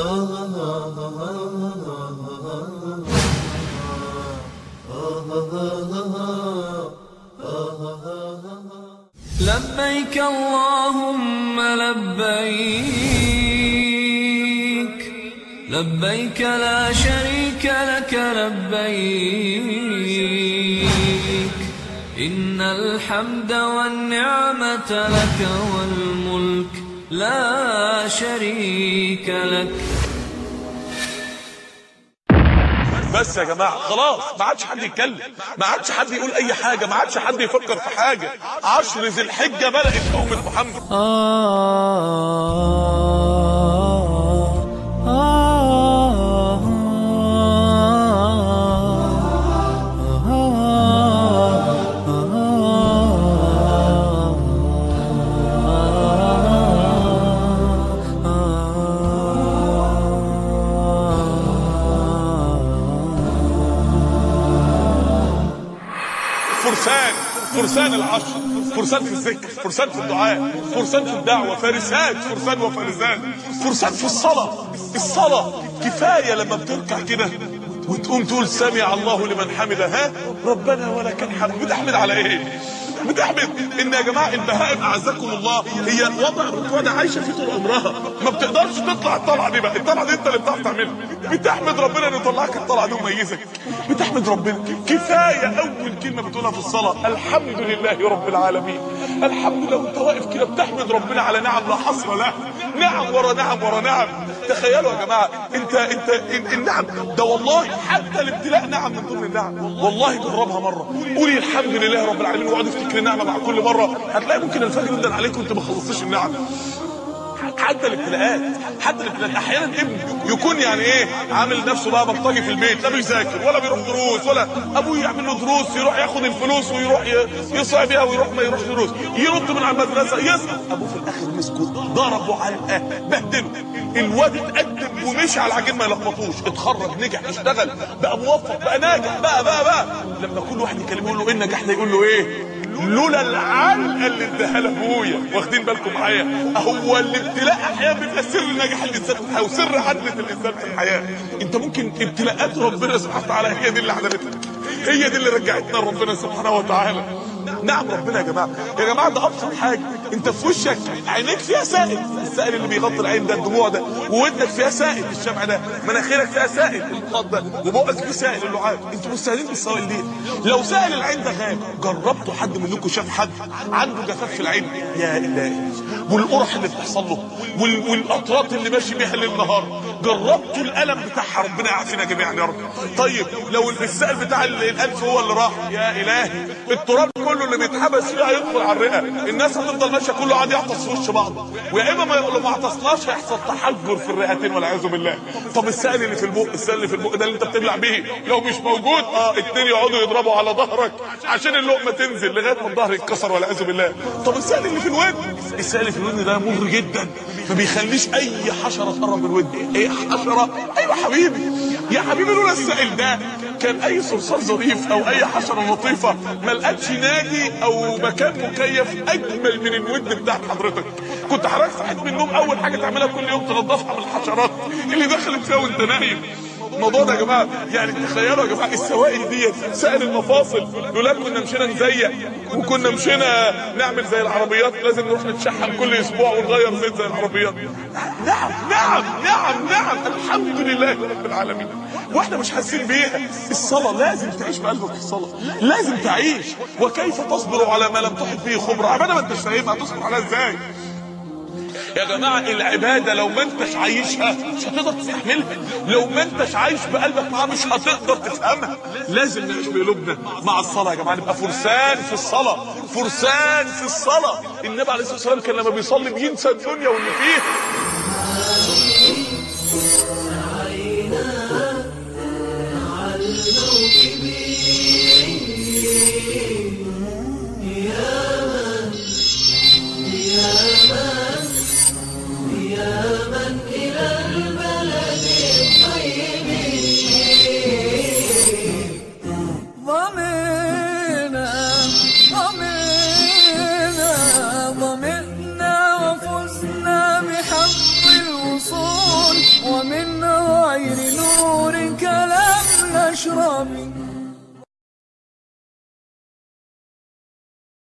لبيك اللهم لبيك لبيك لا شريك لك لبيك إن الحمد والنعمة لك والملك لا شريك لك بس يا جماعه خلاص ما عادش حد يتكلم ما عادش حد يقول اي حاجه ما عادش حد يفكر في حاجه عشر ذي الحجه بدات امه محمد فرسان فرسان العشر فرسان في الذكر فرسان في الدعاء فرسان في الدعوة فارسات فرسان وفارسات فرسان في الصلاة الصلاة كفاية لما بتركع كده وتقوم تقول سمع الله لمن حمده ها ربنا ولك الحمد بتحمد على ايه بتحمد ان يا جماعه البهائم اعزكم الله هي وضع الركوع ده عايشه فيه طول عمرها ما بتقدرش تطلع الطلعه دي بقى الطلعه دي انت اللي بتعرف تعملها بتحمد ربنا انه يطلعك الطلعه دي ويميزك بتحمد ربنا كفايه اول كلمه بتقولها في الصلاه الحمد لله رب العالمين الحمد لله وانت واقف كده بتحمد ربنا على نعم لا حصر لها نعم ورا نعم ورا نعم تخيلوا يا جماعه انت انت ال- النعم ده والله حتى الابتلاء نعم من ضمن النعم والله جربها مره قولي الحمد لله رب العالمين واقعدي افتكري النعمه مع كل مره هتلاقي ممكن الفجر يندن عليك وانت ما خلصتيش النعم حتى الابتلاءات حتى الابتلاءات احيانا ابن يكون يعني ايه عامل نفسه بقى بلطجي في البيت لا بيذاكر ولا بيروح دروس ولا ابوه يعمل له دروس يروح ياخد الفلوس ويروح ي- يصيع بيها ويروح ما يروحش دروس ينط من على المدرسه يسقط ابوه في الاخر مسكه ضربه علقه بهدله الواد اتقدم ومشي على العجين ما يلخبطوش اتخرج نجح اشتغل بقى موفق بقى ناجح بقى بقى بقى لما كل واحد يكلمه يقول له ايه النجاح ده يقول له ايه لولا العلقه اللي اداها لابويا واخدين بالكم معايا هو الابتلاء احيانا بيبقى سر نجاح الانسان في الحياه وسر عدله الانسان في الحياه انت ممكن ابتلاءات ربنا سبحانه وتعالى هي دي اللي عدلتك هي دي اللي رجعتنا لربنا سبحانه وتعالى نعم ربنا يا جماعه يا جماعه ده ابسط حاجه انت في وشك عينيك فيها سائل السائل اللي بيغطي العين ده الدموع ده وودنك فيها سائل الشمع ده مناخيرك فيها سائل الخط ده وبقك فيه سائل اللعاب انتوا مستاهلين بالسوائل دي لو سائل العين ده غاب جربتوا حد منكم شاف حد عنده جفاف في العين يا الهي والقرح اللي بتحصل له وال... والاطراط اللي ماشي بيها ليل نهار جربتوا الالم بتاعها ربنا يعافينا جميعا يا رب طيب لو السائل بتاع ال- الانف هو اللي راح يا الهي التراب كله اللي بيتحبس فيه هيدخل على الرئه الناس هتفضل ماشيه كله قاعد يعطس في وش بعض ويا اما ما لو ما عطسناش هيحصل تحجر في الرئتين والعياذ بالله طب السائل اللي في البق السائل اللي في البق ده اللي انت بتبلع بيه لو مش موجود اه اتنين يقعدوا يضربوا على ظهرك عشان اللقمه تنزل لغايه ما الظهر يتكسر والعياذ بالله طب السائل اللي في الودن السائل اللي في الودن ده مر جدا ما بيخليش اي حشره تقرب من الودن ايه حشره ايوه حبيبي يا حبيبي لولا السائل ده كان اي صرصار ظريف او اي حشره لطيفه ما لقتش نادي او مكان مكيف اجمل من الودن بتاعت حضرتك كنت حضرتك صحيت من النوم اول حاجه تعملها كل يوم تنضفها من الحشرات اللي دخلت فيها وانت نايم الموضوع ده يا جماعه يعني تخيلوا يا جماعه السوائل ديت سائل المفاصل لولا كنا مشينا نزيق وكنا مشينا نعمل زي العربيات لازم نروح نتشحن كل اسبوع ونغير زيت زي العربيات نعم نعم نعم نعم الحمد لله رب العالمين واحنا مش حاسين بيها الصلاه لازم تعيش بقلبك في الصلاه لازم تعيش وكيف تصبر على ما لم تحط به خبره عباده ما انتش فاهمها تصبر عليها ازاي يا جماعة العبادة لو ما انتش عايشها مش هتقدر تستحملها لو ما انتش عايش بقلبك معاها مش هتقدر تفهمها لازم نعيش بقلوبنا مع الصلاة يا جماعة نبقى فرسان في الصلاة فرسان في الصلاة النبي عليه الصلاة والسلام كان لما بيصلي بينسى الدنيا واللي فيها